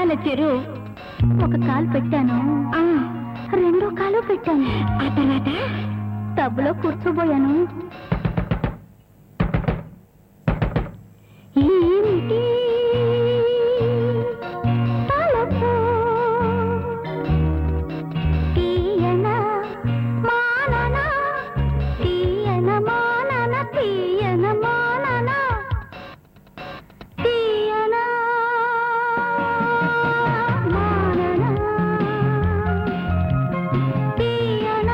కాయల చెరు ఒక కాలు పెట్టాను ఆ, రెండో కాలు పెట్టాను ఆ తర్వాత టబ్బులో కూర్చోబోయాను ఏమిటి తలపు తీయన మానన తీయన మానన తీయన మానన తీయన మానన తీయన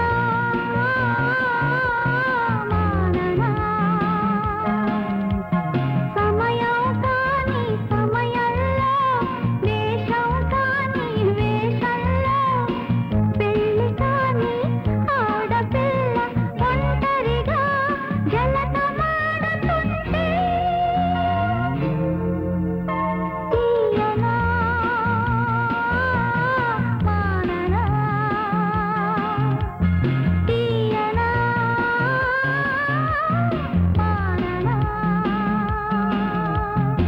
మానన సమయం కాని సమయంలో వేషం కాని వేషంలో పెళ్లి కాని ఆడపిల్ల ఒంటరిగా జలతమాడుతుంటే తీయనా మాననా తీయనా మాననా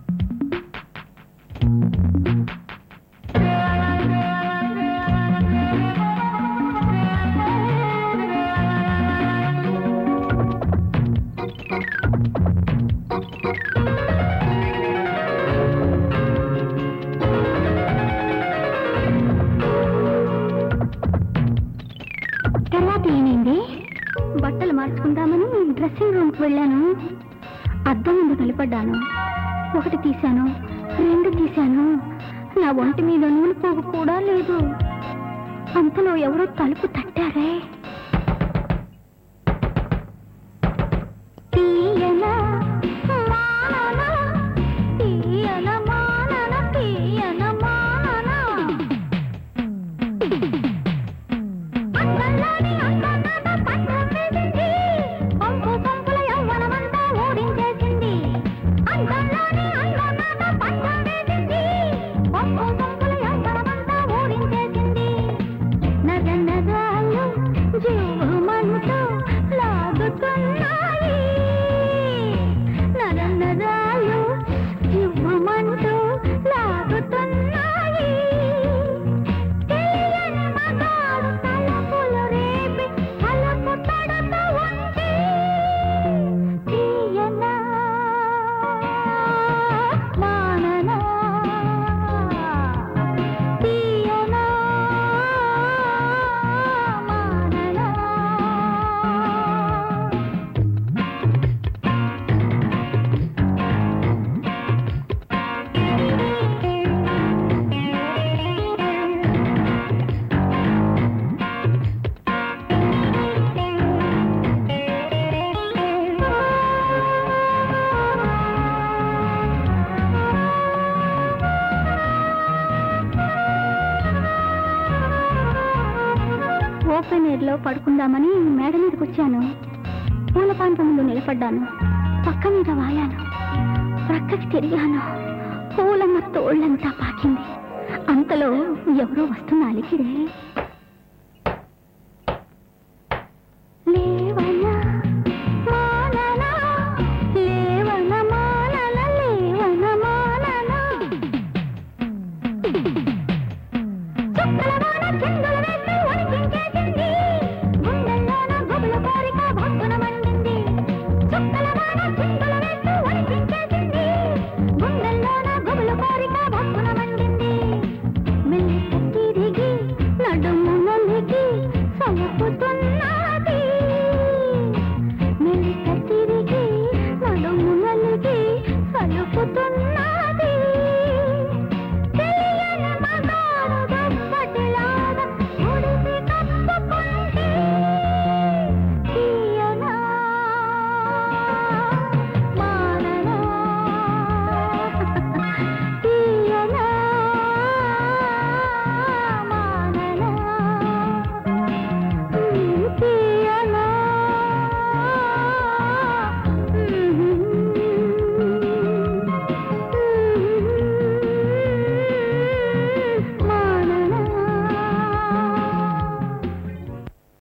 తర్వాత ఏమైంది బట్టలు మార్చుకుందామని డ్రెస్సింగ్ రూమ్కి వెళ్ళాను అద్దం ముందు నిలబడ్డాను ఒకటి తీశాను రెండు తీశాను నా ఒంటి మీద నూనె పోగు కూడా లేదు అంతలో ఎవరో తలుపు తట్టారే తీయన మానన, తీయన మానన, తీయన మానన. అంగళ్ళాడి అంగనాథ పట్టం వేసింది. పంపు పంపుల యవ్వనమంతా ఓడించేసింది. అంగళ్ళాడి అంగనాథ పట్టం వేసింది. పంపు పంపుల యవ్వనమంతా ఓడించేసింది. నగ నగాలు జీవమంటూ లాగుతున్నాయి. నగ నగాలు జీవమంటూ లాగుతున్నాయి. తెలియని మగాడు తలపులు రేపి తలుపు తడుతూ ఉంటే తీయనా మాననా తీయనా మాననా ఓపెన్ ఎయిర్ లో పడుకుందామని మేడ మీదకి వచ్చాను పూల పాన్పు ముందు నిలబడ్డాను పక్క మీద వాలాను ప్రక్కకి తిరిగాను పూలమ్మ తోళ్ళంతా పాకింది అంతలో ఎవరో వస్తున్న అలికిడే